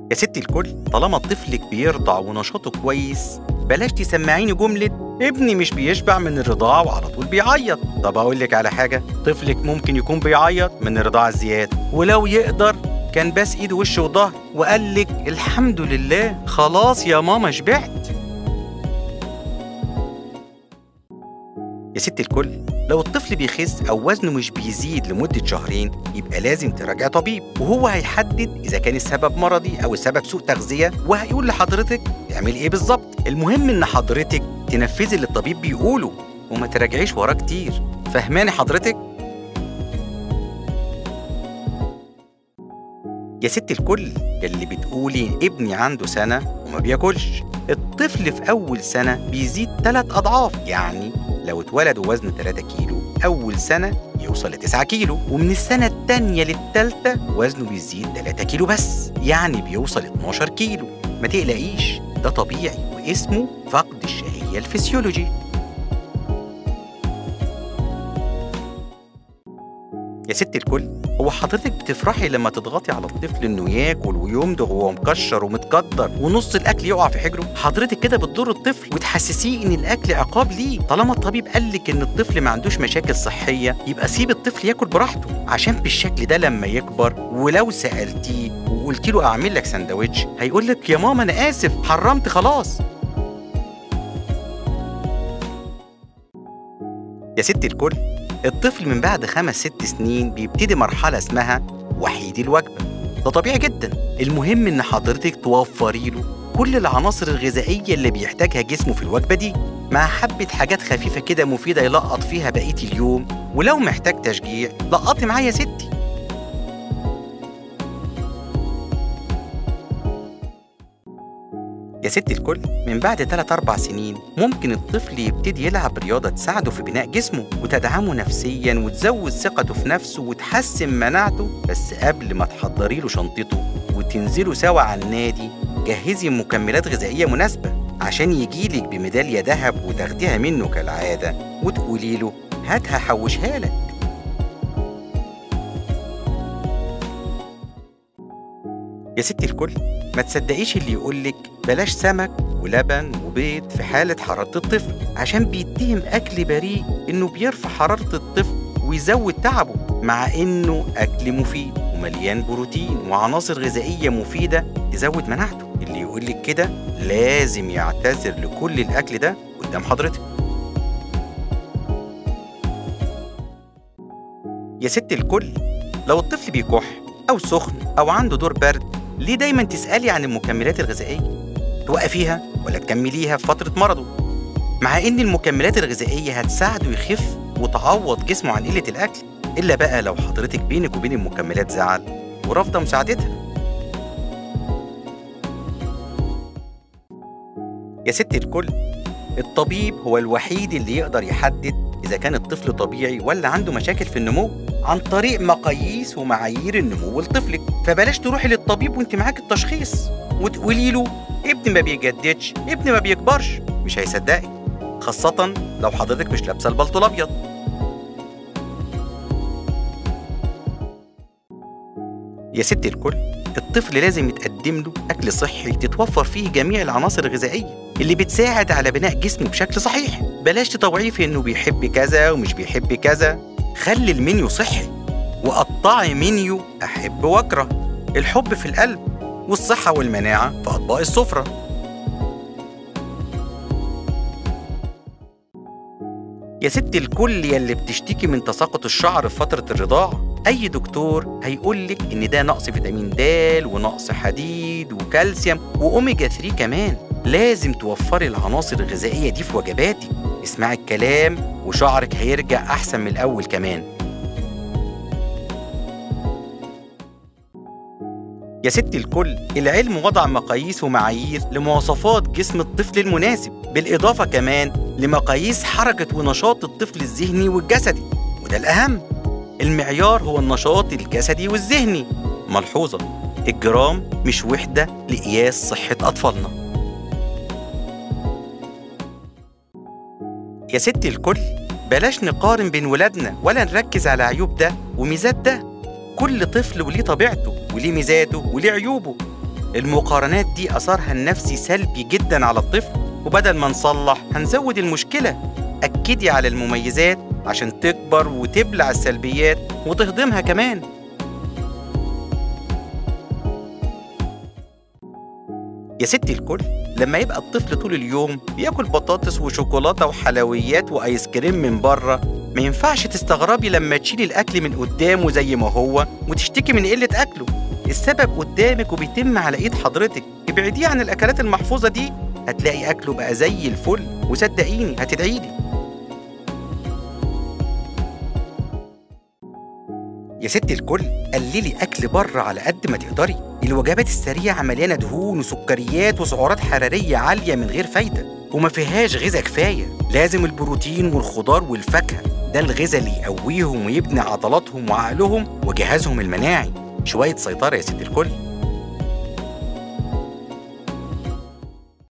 يا ستي الكل طالما طفلك بيرضع ونشاطه كويس بلاش تسمعيني جملة ابني مش بيشبع من الرضاعة وعلى طول بيعيط طب أقول لك على حاجة طفلك ممكن يكون بيعيط من الرضاعة الزيادة ولو يقدر كان باس ايده وشه وظهر وقال لك الحمد لله خلاص يا ماما شبعت يا ست الكل لو الطفل بيخس أو وزنه مش بيزيد لمدة شهرين يبقى لازم تراجع طبيب وهو هيحدد إذا كان السبب مرضي أو السبب سوء تغذية وهيقول لحضرتك اعمل إيه بالظبط المهم إن حضرتك تنفذي اللي الطبيب بيقوله وما تراجعيش وراه كتير فهماني حضرتك؟ يا ست الكل يلي بتقولي ابني عنده سنة وما بياكلش الطفل في أول سنة بيزيد ثلاث أضعاف يعني لو اتولد ووزنه 3 كيلو أول سنة يوصل ل 9 كيلو ومن السنة التانية للتالتة وزنه بيزيد 3 كيلو بس يعني بيوصل 12 كيلو ما تقلقيش ده طبيعي واسمه فقد الشهية الفسيولوجي يا ست الكل هو حضرتك بتفرحي لما تضغطي على الطفل انه ياكل ويمضغ وهو مكشر ومتقدر ونص الاكل يقع في حجره حضرتك كده بتضر الطفل وتحسسيه ان الاكل عقاب ليه طالما الطبيب قال لك ان الطفل ما عندوش مشاكل صحيه يبقى سيب الطفل ياكل براحته عشان بالشكل ده لما يكبر ولو سالتيه وقلت له اعمل لك سندوتش هيقول لك يا ماما انا اسف حرمت خلاص يا ست الكل الطفل من بعد خمس ست سنين بيبتدي مرحلة اسمها وحيد الوجبة ده طبيعي جدا المهم ان حضرتك توفري له كل العناصر الغذائية اللي بيحتاجها جسمه في الوجبة دي مع حبة حاجات خفيفة كده مفيدة يلقط فيها بقية اليوم ولو محتاج تشجيع لقطي معايا يا ستي يا ست الكل من بعد 3 4 سنين ممكن الطفل يبتدي يلعب رياضة تساعده في بناء جسمه وتدعمه نفسيا وتزود ثقته في نفسه وتحسن مناعته بس قبل ما تحضري له شنطته وتنزلوا سوا على النادي جهزي مكملات غذائية مناسبة عشان يجيلك بميدالية ذهب وتاخديها منه كالعادة وتقولي له هاتها حوشها لك يا ستي الكل ما تصدقيش اللي يقولك بلاش سمك ولبن وبيض في حالة حرارة الطفل عشان بيتهم أكل بريء إنه بيرفع حرارة الطفل ويزود تعبه مع إنه أكل مفيد ومليان بروتين وعناصر غذائية مفيدة تزود مناعته اللي يقولك كده لازم يعتذر لكل الأكل ده قدام حضرتك يا ست الكل لو الطفل بيكح أو سخن أو عنده دور برد ليه دايما تسألي عن المكملات الغذائية؟ توقفيها ولا تكمليها في فترة مرضه؟ مع إن المكملات الغذائية هتساعده يخف وتعوض جسمه عن قلة الأكل إلا بقى لو حضرتك بينك وبين المكملات زعل ورافضة مساعدتها يا ست الكل الطبيب هو الوحيد اللي يقدر يحدد إذا كان الطفل طبيعي ولا عنده مشاكل في النمو عن طريق مقاييس ومعايير النمو لطفلك فبلاش تروحي للطبيب وانت معاك التشخيص وتقولي له ابني ما بيجددش ابني ما بيكبرش مش هيصدقك خاصة لو حضرتك مش لابسة البلطو الأبيض يا ست الكل الطفل لازم يتقدم له أكل صحي تتوفر فيه جميع العناصر الغذائية اللي بتساعد على بناء جسمه بشكل صحيح بلاش تطوعيه في إنه بيحب كذا ومش بيحب كذا خلي المنيو صحي وقطعي منيو أحب وأكره الحب في القلب والصحة والمناعة في أطباق السفرة يا ست الكل يلي بتشتكي من تساقط الشعر في فترة الرضاعة أي دكتور هيقولك إن ده نقص فيتامين د ونقص حديد وكالسيوم وأوميجا 3 كمان لازم توفري العناصر الغذائية دي في وجباتك اسمعي الكلام وشعرك هيرجع أحسن من الأول كمان يا ست الكل العلم وضع مقاييس ومعايير لمواصفات جسم الطفل المناسب بالإضافة كمان لمقاييس حركة ونشاط الطفل الذهني والجسدي وده الأهم المعيار هو النشاط الجسدي والذهني ملحوظة الجرام مش وحدة لقياس صحة أطفالنا يا ست الكل بلاش نقارن بين ولادنا ولا نركز على عيوب ده وميزات ده كل طفل وليه طبيعته وليه ميزاته وليه عيوبه المقارنات دي أثرها النفسي سلبي جدا على الطفل وبدل ما نصلح هنزود المشكلة أكدي على المميزات عشان تكبر وتبلع السلبيات وتهضمها كمان يا ستي الكل لما يبقى الطفل طول اليوم بياكل بطاطس وشوكولاتة وحلويات وآيس كريم من بره ما ينفعش تستغربي لما تشيلي الأكل من قدامه زي ما هو وتشتكي من قلة أكله السبب قدامك وبيتم على إيد حضرتك ابعديه عن الأكلات المحفوظة دي هتلاقي أكله بقى زي الفل وصدقيني هتدعيلي يا ستي الكل قللي أكل بره على قد ما تقدري الوجبات السريعة مليانة دهون وسكريات وسعرات حرارية عالية من غير فايدة وما فيهاش غذاء كفاية لازم البروتين والخضار والفاكهة ده الغذاء اللي يقويهم ويبني عضلاتهم وعقلهم وجهازهم المناعي شوية سيطرة يا ست الكل